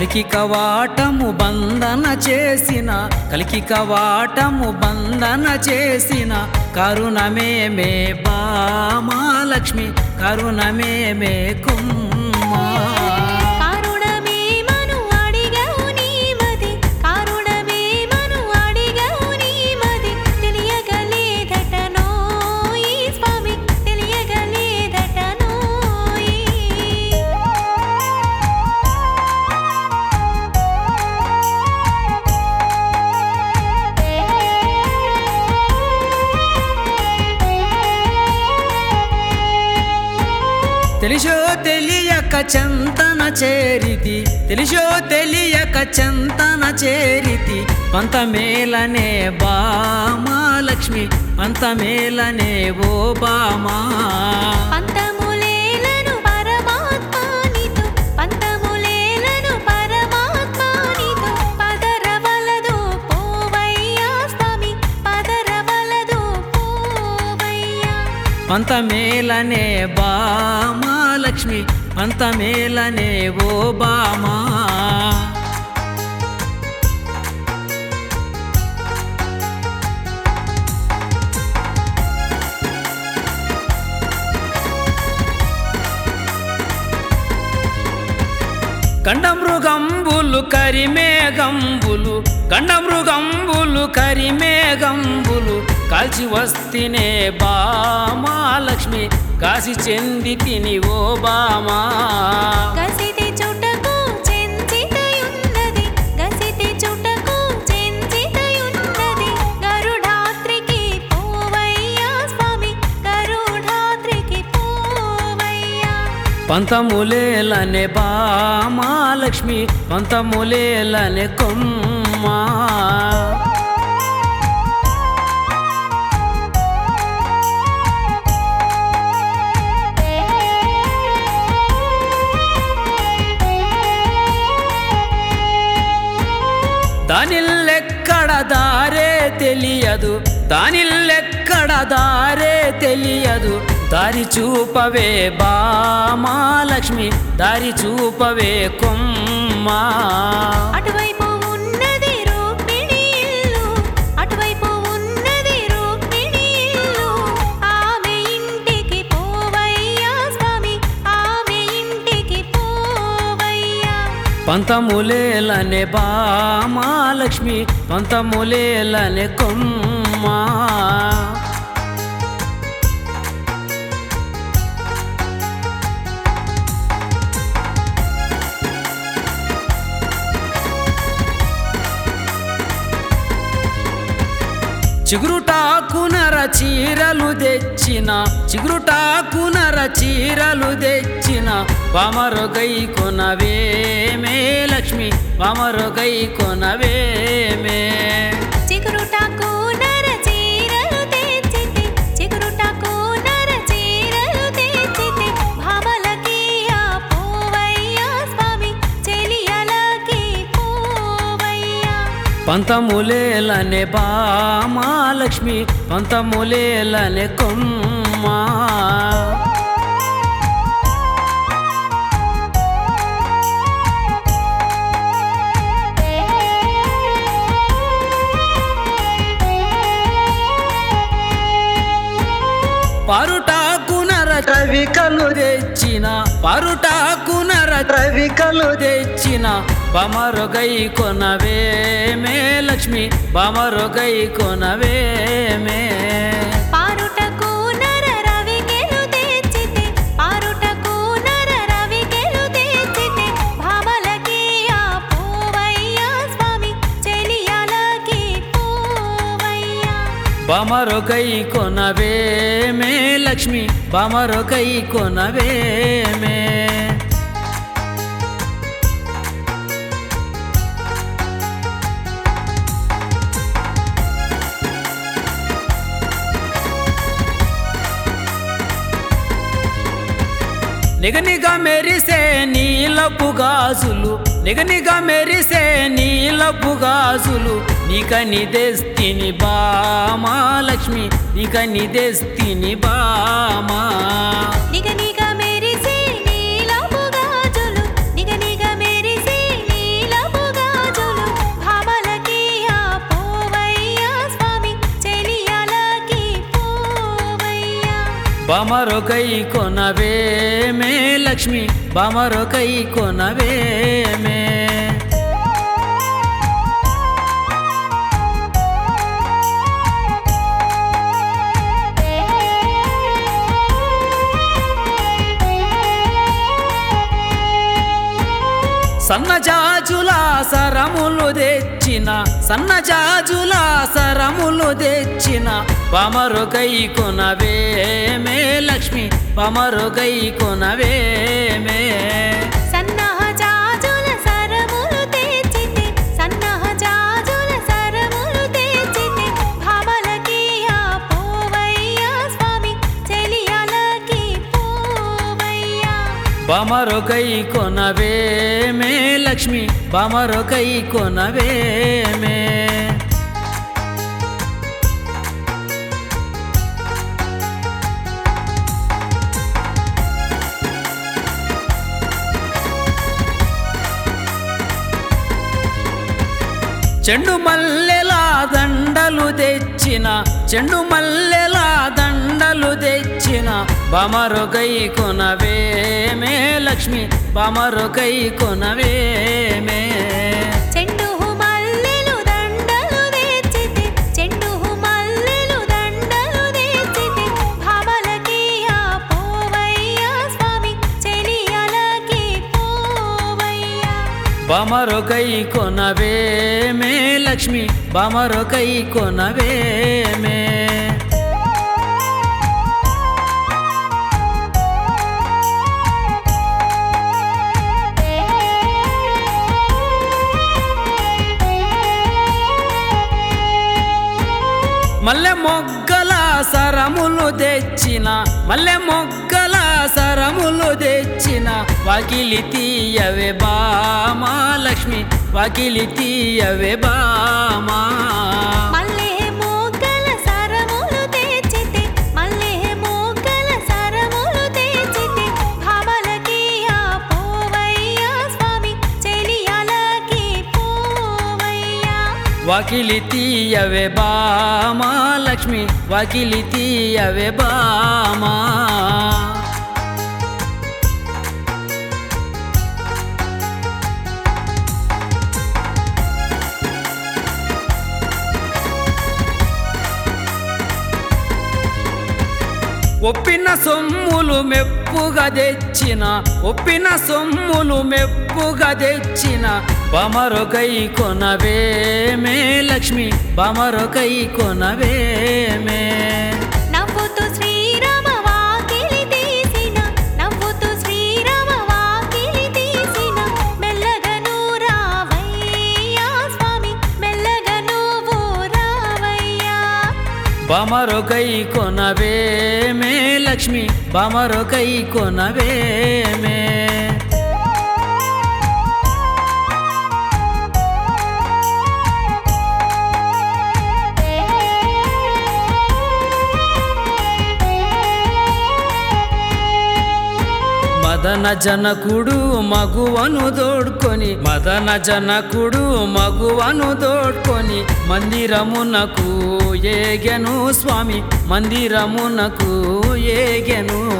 కలికి కవాటము బంధన చేసిన కలికి కవాటము బంధన చేసిన కరుణమే మే బామాలక్ష్మి కరుణమే మే కుమ్మా కారుణమే మను అడిగవు నీమది కారుణమే మను అడిగవు నీమది తెలియగలేదటనోయి స్వామి తెలియగలేదటనోయి తెలిసో తెలియక చంతన చేరితి తెలిసో తెలియక చంతన చేరితి పంతమేలనే బామాలక్ష్మి పంతమేలనే ఓ బామా పంతములేలను పరమాత్మానితో పంతములేలను పరమాత్మానితో పదరవలదు పోవయ్యా స్వామి పదరవలదు పోవయ్యా పంతమేలనే బామాలక్ష్మి పంతమేలనే ఓ బామా కండమృగంబులు కరిమేఘంబులు కండమృగంబులు కరిమేఘంబులు కాల్చి వస్తినే బామాలక్ష్మి కాసి చెంది తిని ఓ బామా గసితి చుటకు చెంచితయున్నది గసితి చుటకు చెంచితయున్నది గరుడాత్రికి పోవయ్యా స్వామి గరుడాత్రికి పోవయ్యా పంతములేలనే బామాలక్ష్మి పంతములేలనే కొమ్మా దానిల్లెక్కడ దారే తెలియదు దానిల్లెక్కడ దారే తెలియదు దారి చూపవే బామాలక్ష్మి దారి చూపవే కొమ్మా అటువైపు ఉన్నది రూక్మిణి ఇల్లు అటువైపు ఉన్నది రూక్మిణి ఇల్లు ఆమె ఇంటికి పోవయ్యా స్వామి ఆమె ఇంటికి పోవయ్యా పంతములేలనే బామాలక్ష్మి పంతములేలనే కొమ్మా చిగురుటాకునర చీరలు తెచ్చిన చిగురుటాకునర చీరలు తెచ్చిన పామరొగై కొనవేమే లక్ష్మి పామరొగై కొనవేమే చిగురుటాకు నర చీరలు తెచ్చితే చిగురుటాకు నర చీరలు తెచ్చితే భామలకి ఆ పోవయ్యా స్వామి చెలియలకి పోవయ్యా పంతములేలనే బామాలక్ష్మి పంతములేలనే కొమ్మా పరుటాకునర రవికలు తెచ్చిన పరుటాకునర రవికలు తెచ్చిన బమరొగై కొనవేమే లక్ష్మి బమరొగై కొనవేమే పారుటకు నర రవికెలు తెచ్చితే పారుటకు నర రవికెలు తెచ్చితే భామలకి ఆ పోవయ్యా స్వామి చెలియలకి పోవయ్యా బమరొకై కొనవేమే లక్ష్మి బమరొకై కొనవేమే నిగనిగ మెరిసే నీలపు గాజులు నిగనిగ మెరిసే నీలపు గాజులు నీకని తెస్తిని బామా లక్ష్మి నీకని తెస్తిని బామా నిగ నిగ మెరిసే నీలపు గాజులు నిగ నిగ మెరిసే నీలపు బమరొకై కొనవేమే లక్ష్మి బమరొకై కొనవేమే సన్నజాజుల సరములు తెచ్చిన సన్నజాజుల సరములు తెచ్చిన పమరుకై కొనవేమే లక్ష్మి పమరుకై కొనవేమే సన్నహ జాజుల సరములు తెచ్చితే సన్నహ జాజుల సరములు తెచ్చితే భామలకి ఆ పోవయ్యా స్వామి చెలియలకి పోవయ్యా బమరొకై కొనవేమే లక్ష్మి బమరొకై కొనవేమే చెండు మల్లెల దండలు తెచ్చిన చెండు మల్లెల దండలు తెచ్చిన బమరొకై కొనవేమే లక్ష్మి బమరొకై కొనవేమే చెండు మల్లెలు దండలు తెచ్చితే చెండు మల్లెలు దండలు తెచ్చితే భామలకి ఆ పోవయ్యా స్వామి చెలియలకి పోవయ్యా బమరొకై కొనవేమే లక్ష్మి బమరొకై కొనవేమే మల్లె మొగ్గల సరములు తెచ్చిన మల్లె మొగ్గల సరములు తెచ్చిన వాకిలి తీయవే బామా లక్ష్మి వాకిలి తీయవే బామా మల్లె మోగల సరములు తెచ్చితే మల్లె మోగల సరములు తెచ్చితే భామలకి ఆ పోవయ్యా స్వామి చెలియలకి పోవయ్యా వాకిలి తీయవే బామా లక్ష్మి వాకిలి తీయవే బామా ఒప్పిన సొమ్ములు మెప్పుగా తెచ్చిన ఒప్పిన సొమ్ములు మెప్పుగా తెచ్చిన బమరొకై కొనవేమే లక్ష్మి బమరొకై కొనవేమే నవ్వుతూ శ్రీరామ వాకిలి తీసిన నవ్వుతూ శ్రీరామ వాకిలి తీసిన మెల్లగను రావయ్యా స్వామి మెల్లగను రావయ్యా బమరొకై కొనవేమే లక్ష్మి బమరొకై కొనవేమే మదన జనకుడు మగువను దోడ్కొని మదన జనకుడు మగువను దోడ్కొని మందిరమునకు ఏగెను స్వామి మందిరమునకు ఏగెను